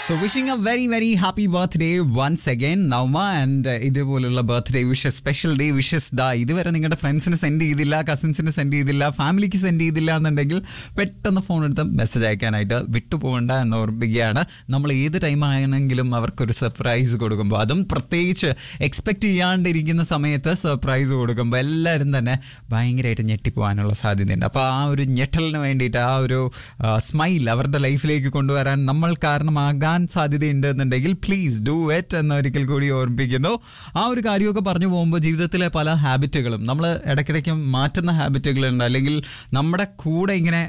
so wishing a very very happy birthday once again Navama and ഇതുപോലുള്ള birthday wishes special day wishes ദാ ഇതുവരെ നിങ്ങളുടെ ഫ്രണ്ട്സിന് സെൻഡ് ചെയ്തില്ല കസിൻസിന് സെൻഡ് ചെയ്തില്ല ഫാമിലിക്ക് സെൻഡ് ചെയ്തില്ല എന്നുണ്ടെങ്കിൽ പെട്ടെന്ന് ഫോൺ എടുത്ത് മെസ്സേജ് അയക്കാനായിട്ട് വിട്ടുപോകണ്ട എന്ന് ഓർമ്മിപ്പിക്കുകയാണ് നമ്മൾ ഏത് ടൈം ആണെങ്കിലും അവർക്കൊരു സർപ്രൈസ് കൊടുക്കുമ്പോൾ അതും പ്രത്യേകിച്ച് എക്സ്പെക്ട് ചെയ്യാണ്ടിരിക്കുന്ന സമയത്ത് സർപ്രൈസ് കൊടുക്കുമ്പോൾ എല്ലാവരും തന്നെ ഭയങ്കരമായിട്ട് ഞെട്ടിപ്പോകാനുള്ള സാധ്യതയുണ്ട് അപ്പോൾ ആ ഒരു ഞെട്ടലിന് വേണ്ടിയിട്ട് ആ ഒരു സ്മൈൽ അവരുടെ ലൈഫിലേക്ക് കൊണ്ടുവരാൻ നമ്മൾ കാരണമാകാൻ സാധ്യതയുണ്ട് എന്നുണ്ടെങ്കിൽ പ്ലീസ് ഡു ഇറ്റ് എന്ന് ഒരിക്കൽ കൂടി ഓർമ്മിപ്പിക്കുന്നു ആ ഒരു കാര്യമൊക്കെ പറഞ്ഞു പോകുമ്പോൾ ജീവിതത്തിലെ പല ഹാബിറ്റുകളും നമ്മൾ ഇടയ്ക്കിടയ്ക്ക് മാറ്റുന്ന ഹാബിറ്റുകളുണ്ട് അല്ലെങ്കിൽ നമ്മുടെ കൂടെ ഇങ്ങനെ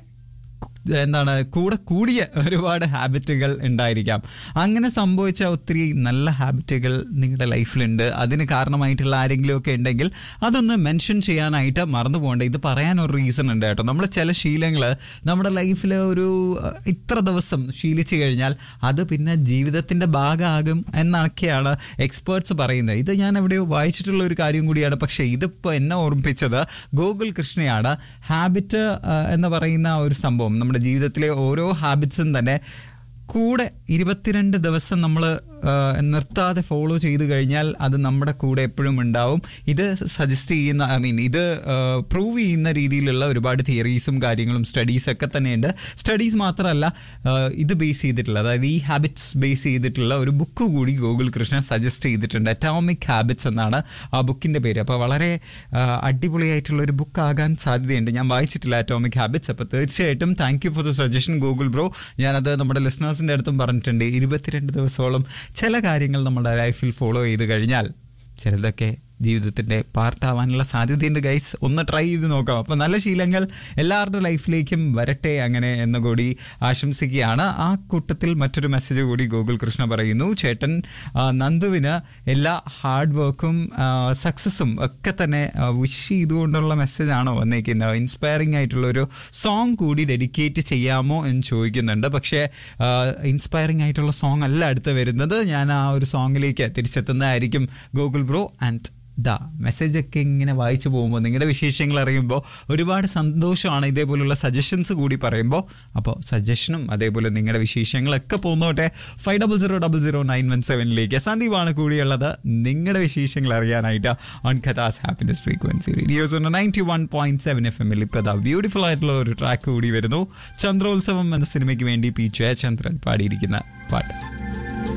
എന്താണ് കൂടെ കൂടിയ ഒരുപാട് ഹാബിറ്റുകൾ ഉണ്ടായിരിക്കാം അങ്ങനെ സംഭവിച്ച ഒത്തിരി നല്ല ഹാബിറ്റുകൾ നിങ്ങളുടെ ലൈഫിലുണ്ട് അതിന് കാരണമായിട്ടുള്ള ആരെങ്കിലുമൊക്കെ ഉണ്ടെങ്കിൽ അതൊന്ന് മെൻഷൻ ചെയ്യാനായിട്ട് മറന്നു പോകണ്ട ഇത് പറയാൻ ഒരു റീസൺ ഉണ്ട് കേട്ടോ നമ്മൾ ചില ശീലങ്ങൾ നമ്മുടെ ലൈഫിൽ ഒരു അഹ്, ഇത്ര ദിവസം ശീലിച്ചു കഴിഞ്ഞാൽ അത് പിന്നെ ജീവിതത്തിൻ്റെ ഭാഗമാകും എന്നൊക്കെയാണ് എക്സ്പേർട്സ് പറയുന്നത് ഇത് ഞാൻ എവിടെയോ വായിച്ചിട്ടുള്ള ഒരു കാര്യം കൂടിയാണ് പക്ഷേ ഇതിപ്പോൾ എന്നെ ഓർമ്മിപ്പിച്ചത് ഗോകുൽ കൃഷ്ണയാണ് ഹാബിറ്റ് എന്ന് പറയുന്ന ആ ഒരു സംഭവം നമ്മുടെ ജീവിതത്തിലെ ഓരോ ഹാബിറ്റ്സും തന്നെ കൂടെ ഇരുപത്തിരണ്ട് ദിവസം നമ്മൾ നിർത്താതെ ഫോളോ ചെയ്തു കഴിഞ്ഞാൽ അത് നമ്മുടെ കൂടെ എപ്പോഴും ഉണ്ടാവും ഇത് സജസ്റ്റ് ചെയ്യുന്ന ഐ മീൻ ഇത് പ്രൂവ് ചെയ്യുന്ന രീതിയിലുള്ള ഒരുപാട് തിയറീസും കാര്യങ്ങളും സ്റ്റഡീസ് ഒക്കെ തന്നെയുണ്ട് സ്റ്റഡീസ് മാത്രമല്ല ആ, ഇത് ബേസ് ചെയ്തിട്ടുള്ള അതായത് ഈ ഹാബിറ്റ്സ് ബേസ് ചെയ്തിട്ടുള്ള ഒരു ബുക്ക് കൂടി ഗൂഗിൾ കൃഷ്ണ സജസ്റ്റ് ചെയ്തിട്ടുണ്ട് അറ്റോമിക് ഹാബിറ്റ്സ് എന്നാണ് ആ ബുക്കിൻ്റെ പേര് അപ്പോൾ വളരെ ആ, അടിപൊളിയായിട്ടുള്ള ഒരു ബുക്ക് ആകാൻ സാധ്യതയുണ്ട് ഞാൻ വായിച്ചിട്ടില്ല അറ്റോമിക് ഹാബിറ്റ്സ് അപ്പോൾ തീർച്ചയായിട്ടും thank you for the suggestion Google bro ഞാനത് നമ്മുടെ ലിസണേഴ്സിൻ്റെ അടുത്തും പറഞ്ഞിട്ടുണ്ട് ഇരുപത്തിരണ്ട് ദിവസത്തോളം ചില കാര്യങ്ങൾ നമ്മുടെ ലൈഫിൽ ഫോളോ ചെയ്ത് കഴിഞ്ഞാൽ ചിലതൊക്കെ ജീവിതത്തിൻ്റെ പാർട്ടാവാനുള്ള സാധ്യതയുണ്ട് ഗൈസ് ഒന്ന് ട്രൈ ചെയ്ത് നോക്കാം അപ്പോൾ നല്ല ശീലങ്ങൾ എല്ലാവരുടെ ലൈഫിലേക്കും വരട്ടെ അങ്ങനെ എന്ന് കൂടി ആശംസിക്കുകയാണ് ആ കൂട്ടത്തിൽ മറ്റൊരു മെസ്സേജ് കൂടി ഗൂഗിൾ കൃഷ്ണ പറയുന്നു ചേട്ടൻ ആ, നന്ദുവിന് എല്ലാ ഹാർഡ് വർക്കും സക്സസ്സും ഒക്കെ തന്നെ വിഷ് ചെയ്തുകൊണ്ടുള്ള മെസ്സേജാണോ വന്നേക്കുന്നത് ഇൻസ്പയറിംഗ് ആയിട്ടുള്ള ഒരു സോങ് കൂടി ഡെഡിക്കേറ്റ് ചെയ്യാമോ എന്ന് ചോദിക്കുന്നുണ്ട് പക്ഷേ ഇൻസ്പയറിംഗ് ആയിട്ടുള്ള സോങ് അല്ല അടുത്ത് വരുന്നത് ഞാൻ ആ ഒരു സോങ്ങിലേക്ക് തിരിച്ചെത്തുന്നതായിരിക്കും ഗൂഗിൾ ബ്രോ ആൻഡ് ദാ മെസ്സേജ് ഒക്കെ ഇങ്ങനെ വായിച്ചു പോകുമ്പോൾ നിങ്ങളുടെ വിശേഷങ്ങൾ അറിയുമ്പോൾ ഒരുപാട് സന്തോഷമാണ് ഇതേപോലുള്ള സജഷൻസ് കൂടി പറയുമ്പോൾ അപ്പോൾ സജഷനും അതേപോലെ നിങ്ങളുടെ വിശേഷങ്ങളൊക്കെ പോന്നോട്ടെ five double zero double zero nine one സെവനിലേക്ക് സന്ദീപാണ് കൂടിയുള്ളത് നിങ്ങളുടെ വിശേഷങ്ങൾ അറിയാനായിട്ട് ഓൺ കഥാസ് happiness frequency radio's ninety one point seven F എമ്മിൽ ഇപ്പോൾ അതാ ബ്യൂട്ടിഫുൾ ആയിട്ടുള്ള ഒരു ട്രാക്ക് കൂടി വരുന്നു ചന്ദ്രോത്സവം എന്ന സിനിമയ്ക്ക് വേണ്ടി പി ജയചന്ദ്രൻ പാടിയിരിക്കുന്ന പാട്ട്